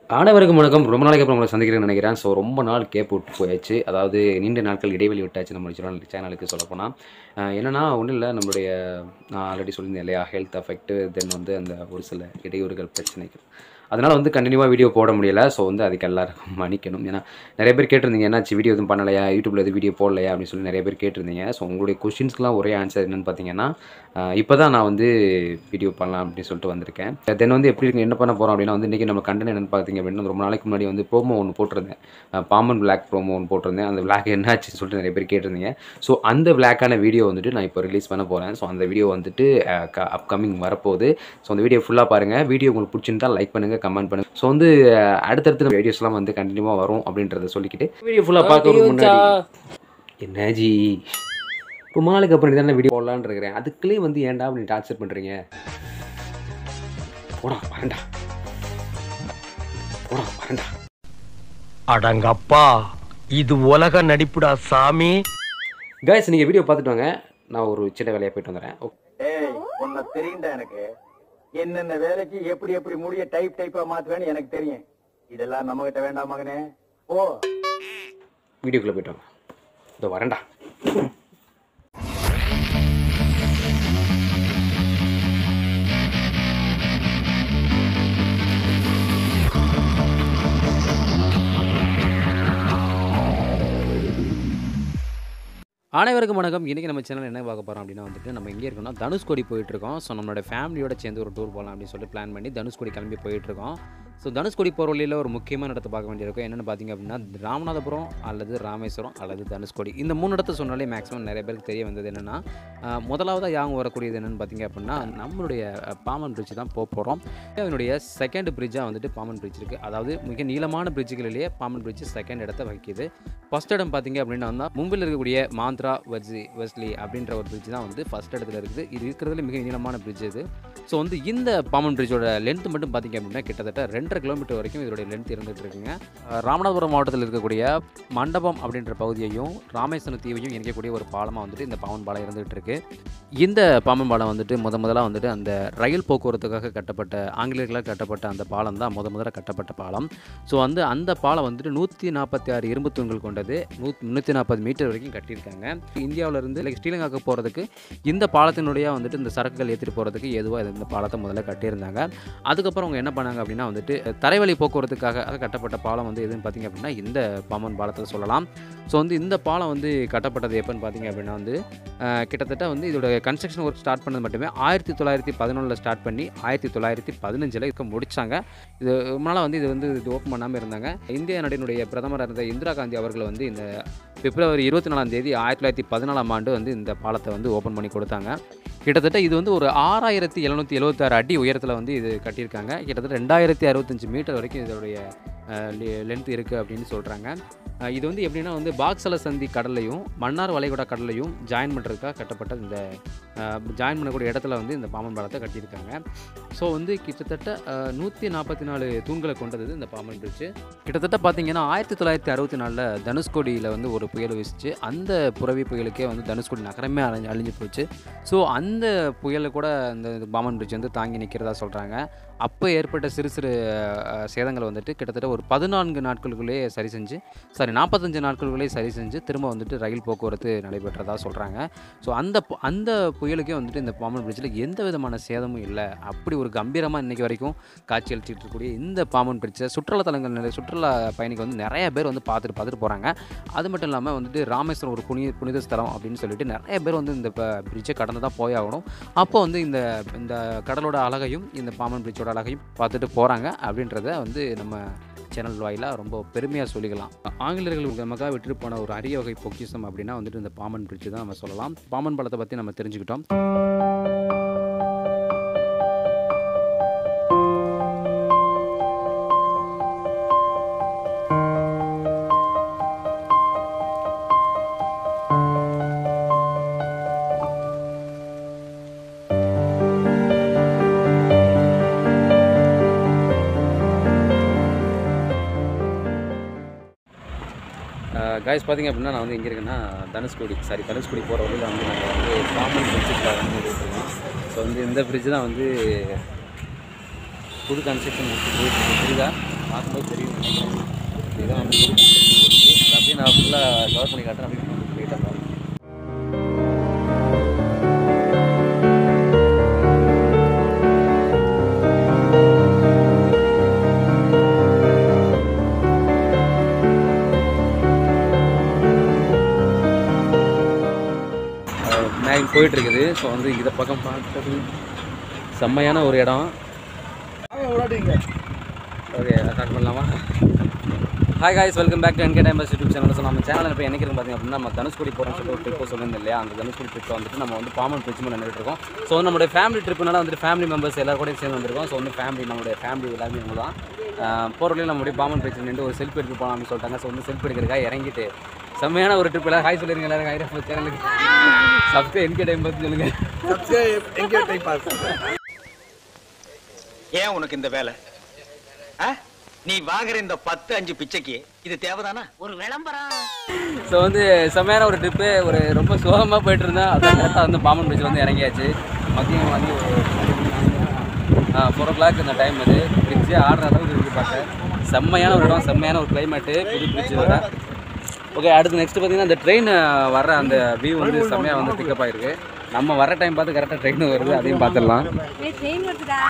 அனைவருக்கும் வணக்கம் ரொம்ப நாளைக்கு அப்புறம் உங்களை சந்திக்கிறேன்னு நினைக்கிறேன் ஸோ ரொம்ப நாள் கேப் விட்டு போயாச்சு அதாவது நீண்ட நாட்கள் இடைவெளி விட்டாச்சு நம்ம சேனல் சேனலுக்கு சொல்லப்போனால் என்னென்னா ஒன்றும் இல்லை நம்மளுடைய நான் ஆல்ரெடி சொல்லியிருந்தேன் இல்லையா ஹெல்த் அஃபெக்ட் தென் வந்து அந்த ஒரு சில இடையூறுகள் பிரச்சனைகள் அதனால் வந்து கண்டினியூவாக வீடியோ போட முடியல ஸோ வந்து அதுக்கு எல்லாருக்கும் மன்னிக்கணும் ஏன்னா நிறைய பேர் கேட்டிருந்தீங்க என்னாச்சு வீடியோ எதுவும் பண்ணலையா யூடியூப்பில் எதுவும் வீடியோ போடலையா அப்படின்னு சொல்லி நிறைய பேர் கேட்டிருந்தீங்க ஸோ உங்களுடைய கொஷின்ஸ்க்குலாம் ஒரே ஆன்சர் என்னென்னு பார்த்தீங்கன்னா இப்போ தான் நான் வந்து வீடியோ பண்ணலாம் அப்படின்னு சொல்லிட்டு வந்திருக்கேன் தென் வந்து எப்படி இருக்கு என்ன பண்ண போகிறோம் அப்படின்னா வந்து இன்றைக்கி நம்ம கண்டென்ட் என்னென்னு பார்த்தீங்க அப்படின்னா ரொம்ப நாளைக்கு முன்னாடி வந்து ப்ரோமோ ஒன்று போட்டிருந்தேன் அஹ் பாம்பன் பிளாக் ப்ரோமோ ஒன்று போட்டிருந்தேன் அந்த பிளாக் என்னாச்சுன்னு சொல்லிட்டு நிறைய பேர் கேட்டிருந்தீங்க ஸோ அந்த பிளாக்கான வீடியோ வந்துட்டு நான் இப்போ ரிலீஸ் பண்ண போகிறேன் ஸோ அந்த வீடியோ வந்துட்டு அப்கமிங் வரப்போகுது ஸோ அந்த வீடியோ ஃபுல்லாக பாருங்கள் வீடியோ உங்களுக்கு பிடிச்சிருந்தா லைக் பண்ணுங்கள் கமெண்ட் பண்ணுங்கள் ஸோ வந்து அஹ், அடுத்தடுத்து வீடியோஸ்லாம் வந்து கண்டினியூவாக வரும் அப்படின்றத சொல்லிக்கிட்டு வீடியோ ஃபுல்லாக பார்க்கறதுக்கு முன்னாடி என்ன ஜி ரொம்ப நாளைக்கு அப்புறம் இதான வீடியோ போடலான்னு இருக்கிறேன் அதுக்குள்ளே வந்து ஏன்டா அப்படி டார்ச்சர் பண்ணுறீங்க போடா வரண்டா போடா வரண்டா அடங்கப்பா இது உலக நடிப்புடா சாமி கைஸ் நீங்கள் வீடியோ பார்த்துட்டு வாங்க நான் ஒரு சின்ன வேலையாக போயிட்டு வந்துடுறேன் ஓகே ஏய் உன்னை தெரியும்டா எனக்கு என்னென்ன வேலைக்கு எப்படி எப்படி முடிய டைப் டைப்பா மாத்துவேன்னு எனக்கு தெரியும் இதெல்லாம் நம்ம கிட்ட வேண்டாம் மகனே ஓ வீடியோக்குள்ளே போயிட்டு வாங்க இதோ வரேன்டா அனைவருக்கும் வணக்கம் இன்றைக்கி நம்ம சேனல் என்ன பார்க்க போகிறோம் அப்படின்னா வந்துட்டு நம்ம எங்கே இருக்கோம்னா தனுஷ்கோடி போயிட்டுருக்கோம் ஸோ நம்மளோட ஃபேமிலியோட சேர்ந்து ஒரு டூர் போகலாம் அப்படின்னு சொல்லி பிளான் பண்ணி தனுஷ்கோடி கிளம்பி போயிட்டுருக்கோம் ஸோ தனுஷ்கோடி போகிற வழியில் ஒரு முக்கியமான இடத்த பார்க்க வேண்டியிருக்கும் என்னென்னு பார்த்தீங்க அப்படின்னா ராமநாதபுரம் அல்லது ராமேஸ்வரம் அல்லது தனுஷ்கோடி இந்த மூணு இடத்த சொன்னாலே மேக்ஸிமம் நிறைய பேருக்கு தெரிய வந்தது என்னென்னா முதலாவதாக யாங்க வரக்கூடியது என்னென்னு பார்த்தீங்க அப்படின்னா நம்மளுடைய அஹ், பாமன் பிரிட்ஜ் தான் போக போகிறோம் அதனுடைய செகண்ட் பிரிட்ஜாக வந்துட்டு பாமன் பிரிட்ஜ் இருக்குது அதாவது மிக நீளமான பிரிட்ஜுகளிலேயே பாமன் பிரிட்ஜ் செகண்ட் இடத்த வகிக்குது ஃபர்ஸ்ட் இடம் பார்த்தீங்க அப்படின்னா வந்து மும்பில் இருக்கக்கூடிய மாந்த்ரா வெர்ஜி வெஸ்லி அப்படின்ற ஒரு பிரிட்ஜ் தான் வந்து ஃபர்ஸ்ட் இடத்துல இருக்குது இது இருக்கிறதுல மிக நீளமான பிரிட்ஜ் இது ஸோ வந்து இந்த பாமன் பிரிட்ஜோட லென்த் மட்டும் பார்த்தீங்க அப்படின்னா கிட்டத்தட்ட ரெண்டரை கிலோமீட்டர் வரைக்கும் இதோட லென்த் இருந்துட்டு இருக்குங்க அஹ் ராமநாதபுரம் மாவட்டத்தில் இருக்கக்கூடிய மண்டபம் அப்படின்ற பகுதியையும் ராமேஸ்வரம் தீவையும் இணைக்கக்கூடிய ஒரு பாலமாக வந்துட்டு இந்த பாமன் பாலம் இருந்துகிட்டு இருக்கு இந்த பாம்பன் பாலம் வந்துட்டு முத முதலாக வந்துட்டு அந்த ரயில் போக்குவரத்துக்காக கட்டப்பட்ட ஆங்கிலேயர்களால் கட்டப்பட்ட அந்த பாலம் தான் முத முதல்ல கட்டப்பட்ட பாலம் ஸோ வந்து அந்த பாலம் வந்துட்டு நூற்றி நாற்பத்தி ஆறு இரும்பு தூண்கள் கொண்டது நூ முந்நூற்றி நாற்பது மீட்டர் வரைக்கும் கட்டியிருக்காங்க இந்தியாவிலேருந்து லைக் ஸ்ரீலங்காவுக்கு போகிறதுக்கு இந்த பாலத்தினுடைய வந்துட்டு இந்த சரக்குகள் ஏற்றிட்டு போகிறதுக்கு எதுவாக இந்த பாலத்தை முதல்ல கட்டியிருந்தாங்க அதுக்கப்புறம் அவங்க என்ன பண்ணாங்க அப்படின்னா வந்துட்டு தரைவழி போக்குவரத்துக்காக கட்டப்பட்ட பாலம் வந்து எதுன்னு பார்த்தீங்க அப்படின்னா இந்த பாம்பன் பாலத்தில் சொல்லலாம் ஸோ வந்து இந்த பாலம் வந்து கட்டப்பட்டது எப்போன்னு பார்த்தீங்க அப்படின்னா வந்து அஹ், கிட்டத்தட்ட வந்து இதோட கன்ஸ்ட்ரக்ஷன் ஒர்க் ஸ்டார்ட் பண்ணது மட்டுமே ஆயிரத்தி தொள்ளாயிரத்தி பதினொன்றில் ஸ்டார்ட் பண்ணி ஆயிரத்தி தொள்ளாயிரத்தி பதினஞ்சில் இருக்க முடிச்சாங்க இது முன்னால் வந்து இது வந்து இது ஓப்பன் பண்ணாமல் இருந்தாங்க இந்திய நாட்டினுடைய பிரதமராக இருந்த இந்திரா காந்தி அவர்கள் வந்து இந்த பிப்ரவரி இருபத்தி நாலாம் தேதி ஆயிரத்தி தொள்ளாயிரத்தி பதினாலாம் ஆண்டு வந்து இந்த பாலத்தை வந்து ஓப்பன் பண்ணி கொடுத்தாங்க கிட்டத்தட்ட இது வந்து ஒரு ஆறாயிரத்தி எழுநூற்றி எழுபத்தாறு அடி உயரத்தில் வந்து இது கட்டியிருக்காங்க கிட்டத்தட்ட ரெண்டாயிரத்தி அறுபத்தஞ்சு மீட்டர் வரைக்கும் இதோடைய லென்த் இருக்குது அப்படின்னு சொல்கிறாங்க இது வந்து எப்படின்னா வந்து பாக்ஸல சந்தி கடல்லையும் மன்னார் வளைகுடா கடல்லையும் ஜாயின் பண்ணுறதுக்காக கட்டப்பட்ட இந்த ஜாயின் பண்ணக்கூடிய இடத்துல வந்து இந்த பாம்பன் பாலத்தை கட்டியிருக்காங்க ஸோ வந்து கிட்டத்தட்ட நூற்றி நாற்பத்தி நாலு தூண்களை கொண்டது இந்த பாம்பன் பிரிட்ஜு கிட்டத்தட்ட பார்த்தீங்கன்னா ஆயிரத்தி தொள்ளாயிரத்தி அறுபத்தி நாலில் தனுஷ்கோடியில் வந்து ஒரு புயல் வீசிச்சு அந்த புரவி புயலுக்கே வந்து தனுஷ்கோடி நகரமே அழிஞ்சு அழிஞ்சு போச்சு ஸோ அந்த புயலை கூட இந்த பாம்பன் பிரிட்ஜ் வந்து தாங்கி நிற்கிறதா சொல்கிறாங்க அப்போ ஏற்பட்ட சிறு சிறு அஹ், சேதங்கள் வந்துட்டு கிட்டத்தட்ட ஒரு பதினான்கு நாட்களுக்குள்ளேயே சரி செஞ்சு சாரி நாற்பத்தஞ்சு நாட்களுக்குள்ளேயே சரி செஞ்சு திரும்ப வந்துட்டு ரயில் போக்குவரத்து நடைபெற்றதா சொல்கிறாங்க ஸோ அந்த பு- அந்த புயலுக்கே வந்துட்டு இந்த பாம்பன் பிரிட்ஜில் எந்த விதமான சேதமும் இல்லை அப்படி ஒரு கம்பீரமாக இன்றைக்கி வரைக்கும் காட்சி அளிச்சிட்டு இருக்கக்கூடிய இந்த பாம்பன் பிரிட்ஜை சுற்றுலா தலங்கள் நிறைய சுற்றுலா பயணிகள் வந்து நிறைய பேர் வந்து பார்த்துட்டு பார்த்துட்டு போகிறாங்க அது மட்டும் இல்லாமல் வந்துட்டு ராமேஸ்வரம் ஒரு புனித புனித ஸ்தலம் அப்படின்னு சொல்லிட்டு நிறைய பேர் வந்து இந்த பிரிட்ஜை கடந்து தான் போய் ஆகணும் அப்போ வந்து இந்த இந்த கடலோட அழகையும் இந்த பாம்பன் பிரிட்ஜோட அழகையும் பார்த்துட்டு போகிறாங்க அப்படின்றத வந்து நம்ம சேனல் வாயிலாக ரொம்ப பெருமையாக சொல்லிக்கலாம் ஆங்கிலேயர்கள் நமக்காக விட்டுட்டு போன ஒரு அரிய வகை பொக்கிஷம் அப்படின்னா வந்துட்டு இந்த பாம்பன் பிரிட்ஜ் தான் நம்ம சொல்லலாம் பாம்பன் பாலத்தை பற்றி நம்ம தெரிஞ்சுக்கிட்டோம் காய்ஸ் பார்த்தீங்க அப்படின்னா நான் வந்து எங்கே இருக்கேன்னா தனுஷ்கோடி சாரி தனுஷ்கோடி போகிற வழியில் வந்து நாங்கள் வந்து பாம்பன் பிரிட்ஜுக்காக வந்து இருக்கோம் ஸோ வந்து இந்த பிரிட்ஜ் தான் வந்து புது கன்ஸ்ட்ரக்ஷன் போயிட்டு புரியுதா பார்க்கும்போது தெரியும் நினைக்கிறேன். இதுதான் வந்து ஒரு construction work. அதை அப்படியே நான் ஃபுல்லாக கவர் பண்ணி காட்டுறேன் அப்படியே போயிட்டு பாருங்க மேக் போயிட்டு இருக்குது ஸோ வந்து இதை பக்கம் பார்த்தது செம்மையான ஒரு இடம் ஓகே ஸ்டார்ட் பண்ணலாமா hi guys welcome back to N K time pass YouTube channel so நம்ம சேனல் இப்போ என்னைக்கு பார்த்தீங்க அப்படின்னா நம்ம தனுஷ்கோடி போகிறோம் சொல்லிட்டு ஒரு ட்ரிப்போ சொல்லியிருந்தோம் இல்லையா அந்த தனுஷ்கோடி ட்ரிப்பில் வந்துட்டு நம்ம வந்து பாமன் பிரிட்ஜ் மேலே நின்றுட்டு இருக்கோம் ஸோ நம்மளுடைய ஃபேமிலி ட்ரிப்புனால வந்துட்டு ஃபேமிலி மெம்பர்ஸ் எல்லாரும் கூட சேர்ந்து வந்திருக்கோம் ஸோ வந்து ஃபேமிலி நம்மளுடைய ஃபேமிலி எல்லாருமே இவங்க தான் போகிற வழியில் நம்மளுடைய பாமன் பிரிட்ஜ் நின்று ஒரு செல்ஃபி எடுத்து போகலாம் அப்படின்னு சொல்லிட்டாங்க ஸோ வந்து செல்ஃபி எடுக்கிறதுக்காக இறங்கிட்டு செம்மையான ஒரு ட்ரிப் எல்லாம் ஹாய் சொல்லிருங்க எல்லாரும் ஹாய் நம்ம சேனலுக்கு சப்ஸ்கிரைப் என்கே டைம் பார்த்து சொல்லுங்கள் ஏன் உனக்கு இந்த வேலை ஆ? நீ வாங்குற இந்த பத்து அஞ்சு பிச்சைக்கு இது தேவைதானா ஒரு விளம்பரம் ஸோ வந்து செம்மையான ஒரு ட்ரிப்பு ஒரு ரொம்ப சோகமாக போயிட்டு இருந்தேன் அதான் கரெக்டாக வந்து பாம்பன் பீச்சில் வந்து இறங்கியாச்சு மதியம் வந்து ஒரு ஃபோர் ஓ கிளாக் இந்த டைம் இது பிரிட்ஜு ஆடுற அளவுக்கு இருக்குது பார்க்க செம்மையான ஒரு இடம் செம்மையான ஒரு கிளைமேட்டு புது பிரிட்ஜ் வர ஓகே அடுத்து நெக்ஸ்ட் பார்த்தீங்கன்னா இந்த ட்ரெயின் வர அந்த வியூ வந்து செம்மையாக வந்து பிக்கப் ஆயிருக்கு நம்ம வர டைம் பார்த்து கரெக்டாக ட்ரெயின் வருது அதையும் பார்த்துடலாம் ட்ரெயின் வருதுடா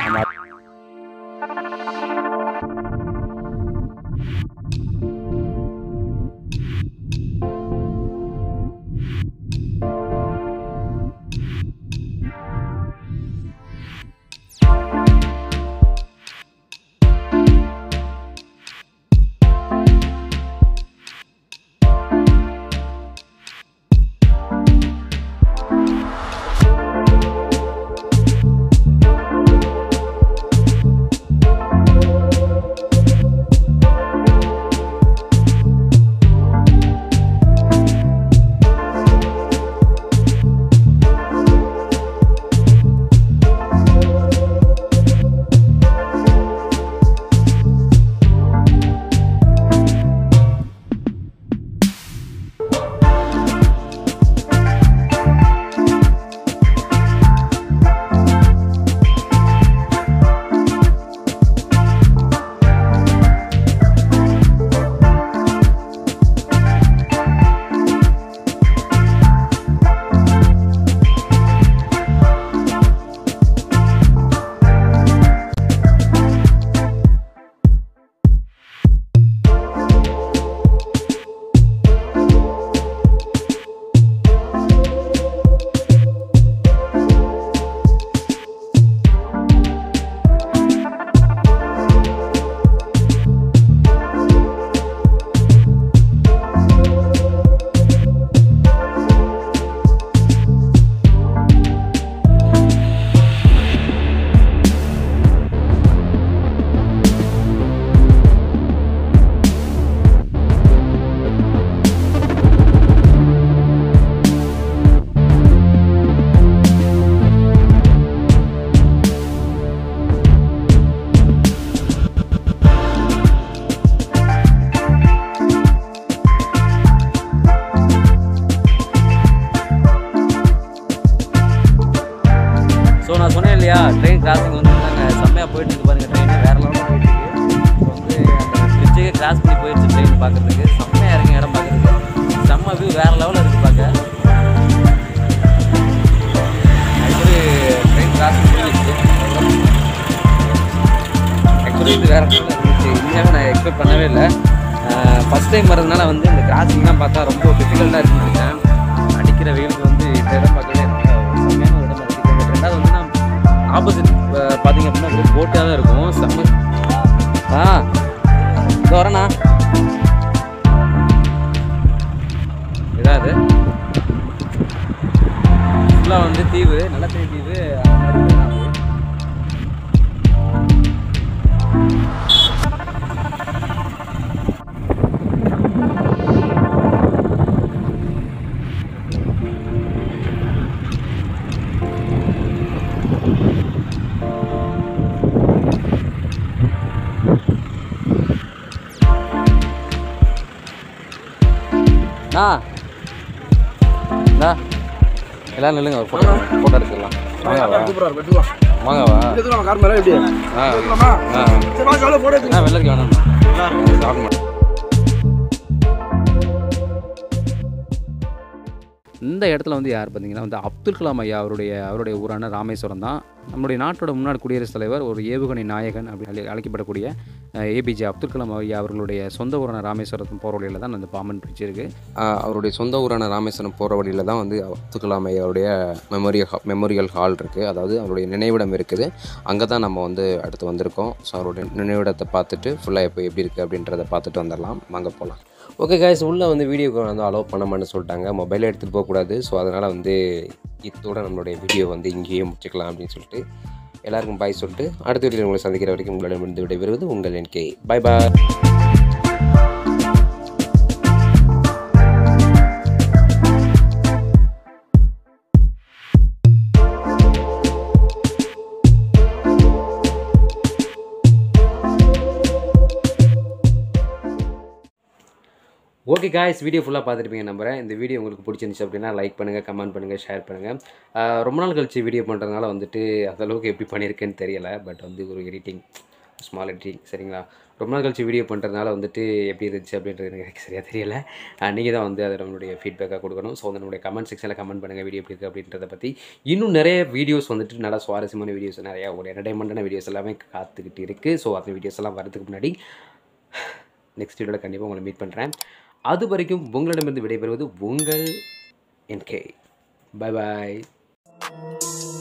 ஸோ நான் சொன்னேன் இல்லையா ட்ரெயின் கிராசிங் வந்து நாங்கள் செம்மையாக போயிட்டு இருக்கு பாருங்க ட்ரெயின் வேற லெவலில் போயிட்டு இருக்கு ஸோ வந்து அந்த பிரிட்ஜே கிராஸ் பண்ணி போயிடுச்சு ட்ரெயின் பார்க்கறதுக்கு செம்மையாக இருக்கு இடம் பார்க்கறதுக்கு செம்ம வியூ வேற லெவலில் இருக்கு பார்க்க ஆக்சுவலி ட்ரெயின் கிராசிங் போயிடுச்சு ஆக்சுவலி இது வேற லெவலில் இருந்துச்சு உண்மையாகவே நான் எக்ஸ்பெக்ட் பண்ணவே இல்லை ஃபஸ்ட் டைம் வரதுனால வந்து இந்த கிராசிங்லாம் பார்த்தா ரொம்ப டிஃபிகல்ட்டாக இருக்குன்னு நினைச்சேன் அடிக்கிற வெயிலுக்கு வந்து இந்த இடம் பார்க்கவே எனக்கு ஒரு செம்மையான ஒரு இடமா இருக்குது ரெண்டாவது வந்து நான் ஆப்போசிட் பார்த்தீங்க அப்படின்னா வெறும் போட்டாக தான் இருக்கும் செம்ம ஆ இதோ வரேண்ணா இதான் இது ஃபுல்லாக வந்து தீவு நல்ல பெரிய தீவு அந்த மாதிரி தான் அது. அண்ணா அண்ணா எல்லாரும் நில்லுங்க ஒரு ஃபோட்டோ ஃபோட்டோ எடுத்துக்கலாம் வாங்க, வா. வாங்கவா எடுத்துக்கலாம் கார் மேலே எப்படி ஆ எடுத்துக்கலாமா ஆ சரி வா ஜாலியாக போட ஆ வெள்ளரிக்கா வேணாம்ண்ணா சாப்பிட மாட்டேன் இந்த இடத்துல வந்து யார் பார்த்தீங்கன்னா வந்து அப்துல் கலாம் ஐயா அவருடைய அவருடைய ஊரான ராமேஸ்வரம் தான் நம்முடைய நாட்டோட முன்னாள் குடியரசுத் தலைவர் ஒரு ஏவுகணை நாயகன் அப்படி அழை- அழைக்கப்படக்கூடிய ஏபிஜே அப்துல் கலாம் ஐயா அவர்களுடைய சொந்த ஊரான ராமேஸ்வரத்தின் போகிற வழியில் தான் அந்த பாம்பன் பிரிட்ஜ் இருக்குது ஆஹ் அவருடைய சொந்த ஊரான ராமேஸ்வரம் போகிற வழியில் தான் வந்து அப்துல் கலாம் ஐயாவுடைய மெமோரியல் ஹா மெமோரியல் ஹால் இருக்குது அதாவது அவருடைய நினைவிடம் இருக்குது அங்கே தான் நம்ம வந்து அடுத்து வந்திருக்கோம் ஸோ அவருடைய நினைவிடத்தை பார்த்துட்டு ஃபுல்லாக இப்போ எப்படி இருக்குது அப்படின்றத பார்த்துட்டு வந்துடலாம் வாங்க போகலாம் ஓகே காய்ஸ் உள்ளே வந்து வீடியோக்கு வந்து அலோவ் பண்ண மாட்டேன்னு சொல்லிட்டாங்க மொபைலை எடுத்துகிட்டு போகக்கூடாது ஸோ அதனால் வந்து இதோட நம்மளுடைய வீடியோ வந்து இங்கேயே முடிச்சுக்கலாம் அப்படின்னு சொல்லிட்டு எல்லாருக்கும் பாய் சொல்லிட்டு அடுத்த வீடியோ உங்களை சந்திக்கிற வரைக்கும் உங்களிடமிருந்து விடைபெறுவது உங்கள் N K bye bye okay guys video ஃபுல்லாக பார்த்துருப்பீங்க நம்புறேன் இந்த வீடியோ உங்களுக்கு பிடிச்சிருந்துச்சு அப்படின்னா லைக் பண்ணுங்கள் கமெண்ட் பண்ணுங்கள் ஷேர் பண்ணுங்கள் ரொம்ப நாள் கழிச்சு வீடியோ பண்ணுறதுனால வந்துட்டு அந்த அளவுக்கு எப்படி பண்ணியிருக்கேன்னு தெரியல பட் வந்து ஒரு எடிட்டிங் ஸ்மால் எடிட்டிங் சரிங்களா ரொம்ப நாள் கழிச்சு வீடியோ பண்ணுறதுனால வந்துட்டு எப்படி இருந்துச்சு அப்படின்றது எனக்கு சரியாக தெரியல நீங்கள் தான் வந்து அதை நம்மளுடைய ஃபீட்பேக்காக கொடுக்கணும் ஸோ வந்து நம்மளுடைய கமெண்ட் செக்ஷனில் கமெண்ட் பண்ணுங்கள் வீடியோ எப்படி இருக்குது அப்படின்றத பற்றி இன்னும் நிறைய வீடியோஸ் வந்துட்டு நல்லா சுவாரஸ்யமான வீடியோஸ் நிறையா ஒரு என்டர்டைன்மெண்ட்டான வீடியோஸ் எல்லாமே காத்துக்கிட்டு இருக்குது ஸோ அந்த வீடியோஸ் எல்லாம் வரதுக்கு முன்னாடி நெக்ஸ்ட் வீடியோவில் கண்டிப்பாக உங்களை மீட் பண்ணுறேன் அது வரைக்கும் உங்களிடமிருந்து விடைபெறுவது உங்கள் என்கே பை பாய்